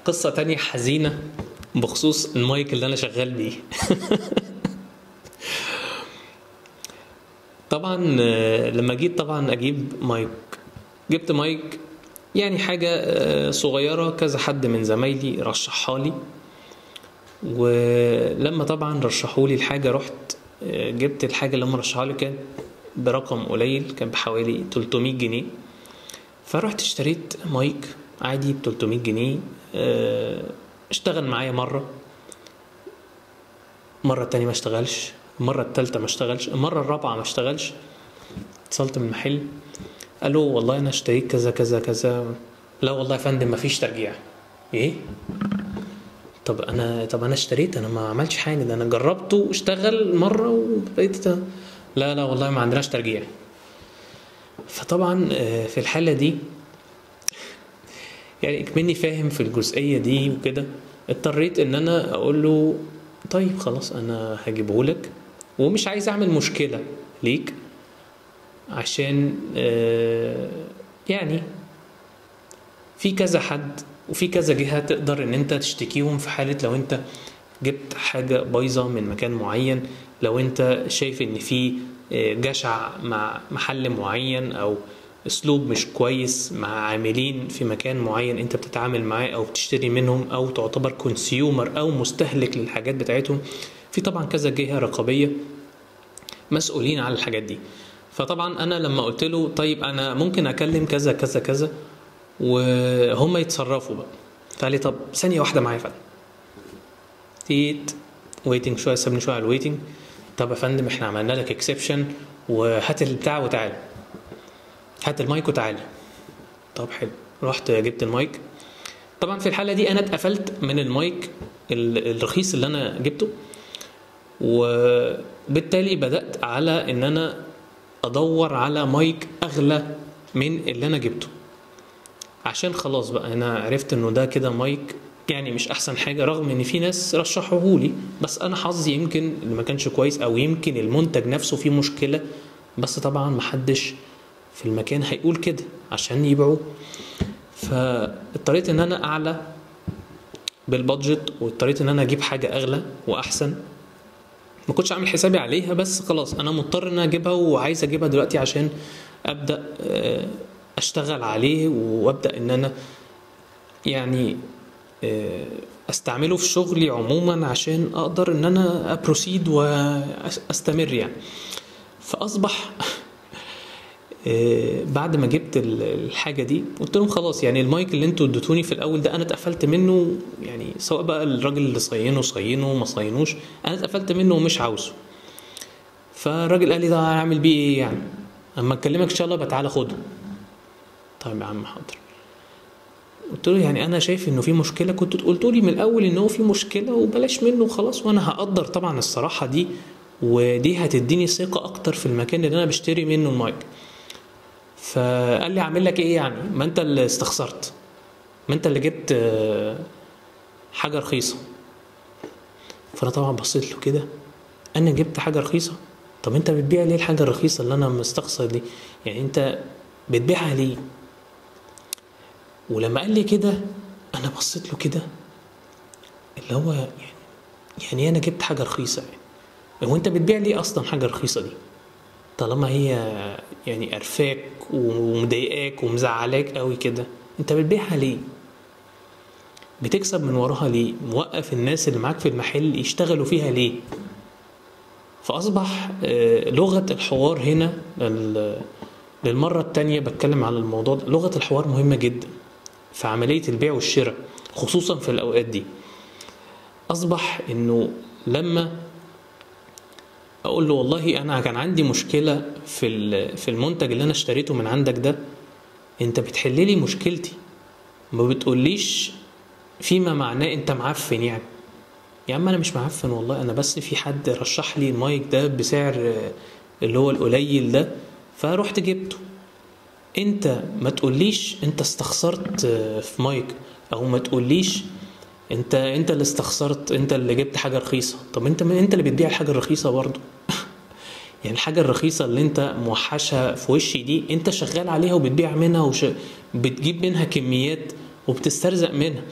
قصة تانية حزينة بخصوص المايك اللي أنا شغال بيه طبعا آه، لما جيت طبعا أجيب مايك جبت مايك يعني حاجة آه، صغيرة كذا حد من زمايلي رشحها لي ولما طبعا رشحوا لي الحاجة رحت آه، جبت الحاجة اللي هم رشحوها لي كان برقم قليل كان بحوالي 300 جنيه فرحت اشتريت مايك عادي ب 300 جنيه آه، اشتغل معايا مرة مرة التانية ما اشتغلش المرة التالتة ما اشتغلش المرة الرابعة ما اشتغلش اتصلت من المحل قالوا والله انا اشتريت كذا كذا كذا لا والله يا فندم مفيش ترجيع ايه طب انا طب انا اشتريت انا ما عملتش حاجه ده انا جربته اشتغل مره وبقيت لا لا والله ما عندناش ترجيع فطبعا آه، في الحاله دي يعني اكمني فاهم في الجزئيه دي وكده اضطريت ان انا اقول له طيب خلاص انا هجيبه لك ومش عايز اعمل مشكله ليك عشان آه، يعني في كذا حد وفي كذا جهة تقدر ان انت تشتكيهم في حالة لو انت جبت حاجة بايظة من مكان معين لو انت شايف ان في آه، جشع مع محل معين او اسلوب مش كويس مع عاملين في مكان معين انت بتتعامل معاه او بتشتري منهم او تعتبر كونسيومر او مستهلك للحاجات بتاعتهم في طبعا كذا جهة رقابية مسؤولين على الحاجات دي فطبعا انا لما قلت له طيب انا ممكن اكلم كذا كذا كذا وهم يتصرفوا بقى فقال لي طب ثانيه واحده معايا يا فندم تيت ويتنج شويه سابني شويه على الويتنج طب يا فندم احنا عملنا لك اكسبشن وهات البتاع وتعالى هات المايك وتعالى طب حلو رحت جبت المايك طبعا في الحاله دي انا اتقفلت من المايك ال- الرخيص اللي انا جبته وبالتالي بدات على ان انا ادور على مايك اغلى من اللي انا جبته عشان خلاص بقى انا عرفت انه ده كده مايك يعني مش احسن حاجه رغم ان في ناس رشحوهولي بس انا حظي يمكن اللي ما كانش كويس او يمكن المنتج نفسه فيه مشكله بس طبعا محدش في المكان هيقول كده عشان يبيعوه فاضطريت ان انا اعلى بالبادجت واضطريت ان انا اجيب حاجه اغلى واحسن ما كنتش عامل حسابي عليها بس خلاص انا مضطر ان أنا اجيبها وعايز اجيبها دلوقتي عشان ابدا آه، اشتغل عليه وابدا ان انا يعني آه، استعمله في شغلي عموما عشان اقدر ان انا ابروسيد واستمر يعني فاصبح آه، بعد ما جبت ال- الحاجه دي قلت لهم خلاص يعني المايك اللي انتوا اديتوني في الاول ده انا اتقفلت منه يعني سواء بقى الراجل اللي صينه صينه ما صينوش انا اتقفلت منه ومش عاوزه فالراجل قال لي ده هعمل بيه ايه يعني اما اكلمك ان شاء الله بقى تعالى خده طيب يا عم حاضر قلت له يعني انا شايف انه في مشكله كنت قلت لي من الاول ان هو في مشكله وبلاش منه وخلاص وانا هقدر طبعا الصراحه دي ودي هتديني ثقه اكتر في المكان اللي انا بشتري منه المايك فقال لي اعمل لك ايه يعني ما انت اللي استخسرت ما انت اللي جبت آه، حاجه رخيصه فانا طبعا بصيت له كده انا جبت حاجه رخيصه طب انت بتبيع ليه الحاجه الرخيصه اللي انا مستخسر دي يعني انت بتبيعها ليه ولما قال لي كده انا بصيت له كده اللي هو يعني يعني انا جبت حاجه رخيصه يعني هو انت بتبيع ليه اصلا حاجه رخيصه دي طالما هي يعني قرفاك ومضايقاك ومزعلاك قوي كده انت بتبيعها ليه بتكسب من وراها ليه موقف الناس اللي معاك في المحل يشتغلوا فيها ليه فأصبح آه، لغة الحوار هنا لل- للمرة التانية بتكلم على الموضوع ده لغة الحوار مهمة جدا في عملية البيع والشراء خصوصا في الأوقات دي أصبح إنه لما اقول له والله انا كان عندي مشكله في ال- في المنتج اللي انا اشتريته من عندك ده انت بتحل لي مشكلتي ما بتقوليش فيما معناه انت معفن يعني يا عم انا مش معفن والله انا بس في حد رشح لي المايك ده بسعر آه، اللي هو القليل ده فروحت جبته انت ما تقوليش انت استخسرت آه، في مايك او ما تقوليش انت انت اللي استخسرت انت اللي جبت حاجه رخيصه طب انت انت اللي بتبيع الحاجه الرخيصه برضه يعني الحاجه الرخيصه اللي انت موحشها في وشي دي انت شغال عليها وبتبيع منها وش... بتجيب منها كميات وبتسترزق منها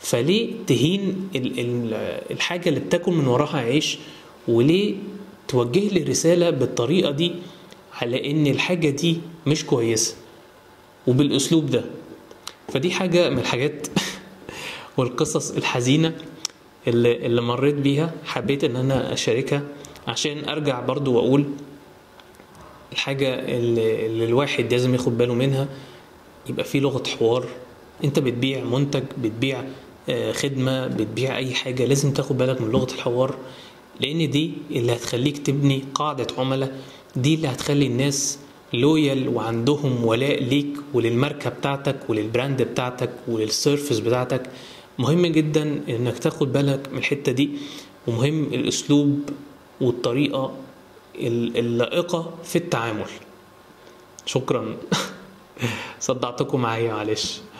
فليه تهين ال- ال- الحاجة اللي بتاكل من وراها عيش وليه توجه لي رسالة بالطريقة دي على ان الحاجة دي مش كويسة وبالاسلوب ده فدي حاجة من الحاجات والقصص الحزينة اللي, اللي مريت بيها حبيت ان انا اشاركها عشان ارجع برضو واقول الحاجة اللي, اللي الواحد لازم ياخد باله منها يبقى في لغة حوار انت بتبيع منتج بتبيع آه، خدمة بتبيع اي حاجة لازم تاخد بالك من لغة الحوار لان دي اللي هتخليك تبني قاعدة عملاء دي اللي هتخلي الناس لويال وعندهم ولاء ليك وللماركة بتاعتك وللبراند بتاعتك وللسيرفيس بتاعتك مهم جدا انك تاخد بالك من الحتة دي ومهم الاسلوب والطريقة ال- اللائقة في التعامل شكرا صدعتكم معايا معلش